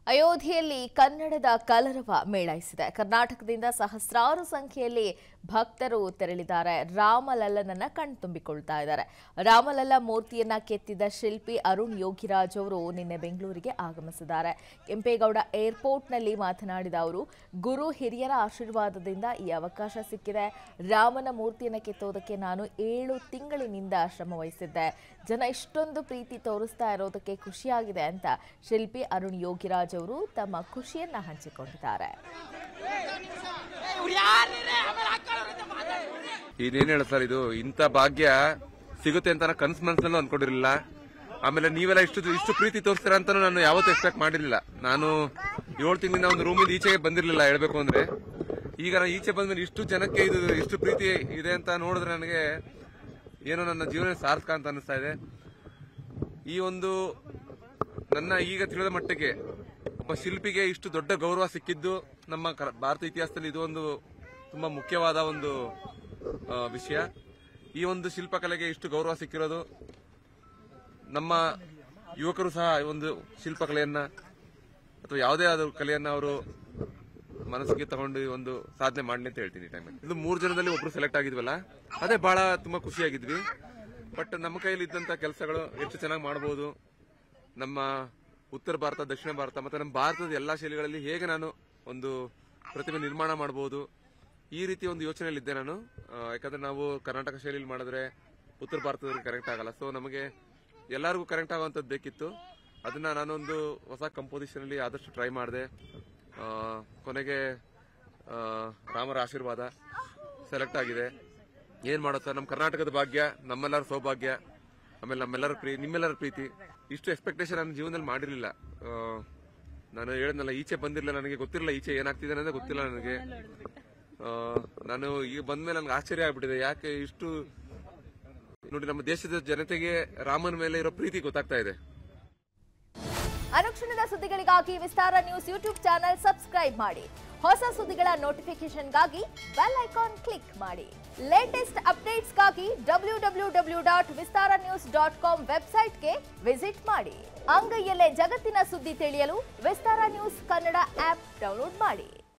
ಅಯೋಧ್ಯೆಯಲ್ಲಿ ಕನ್ನಡದ ಕಲರವ ಮೇಳೈಸಿದೆ ಕರ್ನಾಟಕದಿಂದ ಸಹಸ್ರಾರು ಸಂಖ್ಯೆಯಲ್ಲಿ ಭಕ್ತರು ತೆರಳಿದ್ದಾರೆ ರಾಮಲಲ್ಲನನ್ನ ಕಣ್ತುಂಬಿಕೊಳ್ತಾ ಇದ್ದಾರೆ ರಾಮಲಲ್ಲ ಮೂರ್ತಿಯನ್ನ ಕೆತ್ತಿದ ಶಿಲ್ಪಿ ಅರುಣ್ ಯೋಗಿರಾಜ್ ಅವರು ನಿನ್ನೆ ಬೆಂಗಳೂರಿಗೆ ಆಗಮಿಸಿದ್ದಾರೆ ಕೆಂಪೇಗೌಡ ಏರ್ಪೋರ್ಟ್ನಲ್ಲಿ ಮಾತನಾಡಿದ ಅವರು ಗುರು ಹಿರಿಯರ ಆಶೀರ್ವಾದದಿಂದ ಈ ಅವಕಾಶ ಸಿಕ್ಕಿದೆ ರಾಮನ ಮೂರ್ತಿಯನ್ನು ಕೆತ್ತೋದಕ್ಕೆ ನಾನು ಏಳು ತಿಂಗಳಿನಿಂದ ಶ್ರಮ ವಹಿಸಿದ್ದೆ ಜನ ಇಷ್ಟೊಂದು ಪ್ರೀತಿ ತೋರಿಸ್ತಾ ಇರೋದಕ್ಕೆ ಖುಷಿಯಾಗಿದೆ ಅಂತ ಶಿಲ್ಪಿ ಅರುಣ್ ಯೋಗಿರಾಜ್ ಅವರು ತಮ್ಮ ಖುಷಿಯನ್ನ ಹಂಚಿಕೊಂಡಿದ್ದಾರೆ ಇದೇನ್ ಹೇಳ ಸರ್ ಇದು ಇಂಥ ಭಾಗ್ಯ ಸಿಗುತ್ತೆ ಅಂತ ನಾನು ಕನ್ಸ್ ಮನ್ಸಲ್ಲೂ ಅನ್ಕೊಂಡಿರ್ಲಿಲ್ಲ ಆಮೇಲೆ ನೀವೆಲ್ಲ ಇಷ್ಟು ಇಷ್ಟು ಪ್ರೀತಿ ತೋರಿಸ್ತೀರ ಅಂತ ನಾನು ಯಾವತ್ತೂ ಎಕ್ಸ್ಪೆಕ್ಟ್ ಮಾಡಿರ್ಲಿಲ್ಲ ನಾನು ಏಳು ತಿಂಗಳಿಂದ ಒಂದು ರೂಮಿಂದ ಈಚೆಗೆ ಬಂದಿರಲಿಲ್ಲ ಹೇಳ್ಬೇಕು ಅಂದ್ರೆ ಈಗ ನಾನು ಈಚೆ ಬಂದ್ಮೇಲೆ ಇಷ್ಟು ಜನಕ್ಕೆ ಇದು ಇಷ್ಟು ಪ್ರೀತಿ ಇದೆ ಅಂತ ನೋಡಿದ್ರೆ ನನಗೆ ಏನೋ ನನ್ನ ಜೀವನ ಸಾರ್ಥಕ ಅಂತ ಅನಿಸ್ತಾ ಇದೆ ಈ ಒಂದು ನನ್ನ ಈಗ ತಿಳಿದ ಮಟ್ಟಿಗೆ ಒಬ್ಬ ಶಿಲ್ಪಿಗೆ ಇಷ್ಟು ದೊಡ್ಡ ಗೌರವ ಸಿಕ್ಕಿದ್ದು ನಮ್ಮ ಕರ- ಭಾರತ ಇತಿಹಾಸದಲ್ಲಿ ಇದು ಒಂದು ತುಂಬಾ ಮುಖ್ಯವಾದ ಒಂದು ಆ, ವಿಷಯ ಈ ಒಂದು ಶಿಲ್ಪಕಲೆಗೆ ಇಷ್ಟು ಗೌರವ ಸಿಕ್ಕಿರೋದು ನಮ್ಮ ಯುವಕರು ಸಹ ಈ ಒಂದು ಶಿಲ್ಪಕಲೆಯನ್ನ ಅಥವಾ ಯಾವುದೇ ಆದ ಕಲೆಯನ್ನ ಅವರು ಮನಸ್ಸಿಗೆ ತಗೊಂಡು ಈ ಒಂದು ಸಾಧನೆ ಮಾಡಲಿ ಅಂತ ಹೇಳ್ತೀನಿ ಈ ಟೈಮಲ್ಲಿ ಇದು ಮೂರು ಜನದಲ್ಲಿ ಒಬ್ರು ಸೆಲೆಕ್ಟ್ ಆಗಿದ್ವಲ್ಲ ಅದೇ ಬಹಳ ತುಂಬಾ ಖುಷಿಯಾಗಿದ್ವಿ ಬಟ್ ನಮ್ಮ ಕೈಯಲ್ಲಿ ಇದ್ದಂತ ಕೆಲಸಗಳು ಎಷ್ಟು ಚೆನ್ನಾಗಿ ಮಾಡಬಹುದು ನಮ್ಮ ಉತ್ತರ ಭಾರತ ದಕ್ಷಿಣ ಭಾರತ ಮತ್ತೆ ನಮ್ಮ ಭಾರತದ ಎಲ್ಲಾ ಶೈಲಿಗಳಲ್ಲಿ ಹೇಗೆ ನಾನು ಒಂದು ಪ್ರತಿಮೆ ನಿರ್ಮಾಣ ಮಾಡಬಹುದು ಈ ರೀತಿ ಒಂದು ಯೋಚನೆಯಲ್ಲಿ ಇದ್ದೆ ನಾನು ಆ, ಯಾಕಂದ್ರೆ ನಾವು ಕರ್ನಾಟಕ ಶೈಲಿಯಲ್ಲಿ ಮಾಡಿದ್ರೆ ಉತ್ತರ ಭಾರತದವ್ರಿಗೆ ಕರೆಕ್ಟ್ ಆಗಲ್ಲ ಸೊ ನಮಗೆ ಎಲ್ಲರಿಗೂ ಕರೆಕ್ಟ್ ಆಗುವಂಥದ್ದು ಬೇಕಿತ್ತು ಅದನ್ನ ನಾನೊಂದು ಹೊಸ ಕಂಪೋಸಿಷನ್ ಅಲ್ಲಿ ಆದಷ್ಟು ಟ್ರೈ ಮಾಡಿದೆ ಕೊನೆಗೆ ಆ, ರಾಮರ ಆಶೀರ್ವಾದ ಸೆಲೆಕ್ಟ್ ಆಗಿದೆ ಏನ್ ಮಾಡೋ ಸರ್ ನಮ್ಮ ಕರ್ನಾಟಕದ ಭಾಗ್ಯ ನಮ್ಮೆಲ್ಲರ ಸೌಭಾಗ್ಯ ಆಮೇಲೆ ನಮ್ಮೆಲ್ಲರ ಪ್ರೀ ನಿಮ್ಮೆಲ್ಲರ ಪ್ರೀತಿ ಇಷ್ಟು ಎಕ್ಸ್ಪೆಕ್ಟೇಷನ್ ನನ್ನ ಜೀವನದಲ್ಲಿ ಮಾಡಿರಲಿಲ್ಲ ನಾನು ಹೇಳಿದ್ನಲ್ಲ ಈಚೆ ಬಂದಿರಲಿಲ್ಲ ನನಗೆ ಗೊತ್ತಿರಲಿಲ್ಲ ಈಚೆ ಏನಾಗ್ತಿದೆ ಅನ್ನೋದೇ ಗೊತ್ತಿಲ್ಲ ನನಗೆ ಆ, ನಾನು ಈಗ ಬಂದ್ಮೇಲೆ ನನಗೆ ಆಶ್ಚರ್ಯ ಆಗ್ಬಿಟ್ಟಿದೆ ಯಾಕೆ ಇಷ್ಟು ನೋಡಿ ನಮ್ಮ ದೇಶದ ಜನತೆಗೆ ರಾಮನ ಮೇಲೆ ಇರೋ ಪ್ರೀತಿ ಗೊತ್ತಾಗ್ತಾ ಇದೆ ಅನುಕ್ಷಣದ ಸುದ್ದಿಗಳಿಗಾಗಿ Vistara news YouTube channel subscribe ಮಾಡಿ ಹೊಸ ಸುದ್ದಿಗಳ ನೋಟಿಫಿಕೇಶನ್ಗಾಗಿ ಬೆಲ್ ಐಕಾನ್ ಕ್ಲಿಕ್ ಮಾಡಿ ಲೇಟೆಸ್ಟ್ ಅಪ್ಡೇಟ್ಸ್ಗಾಗಿ W W W dot Vistara news dot com ವೆಬ್ಸೈಟ್ಗೆ ವಿಸಿಟ್ ಮಾಡಿ ಅಂಗೈಯಲ್ಲೇ ಜಗತ್ತಿನ ಸುದ್ದಿ ತಿಳಿಯಲು Vistara news Kannada app download ಮಾಡಿ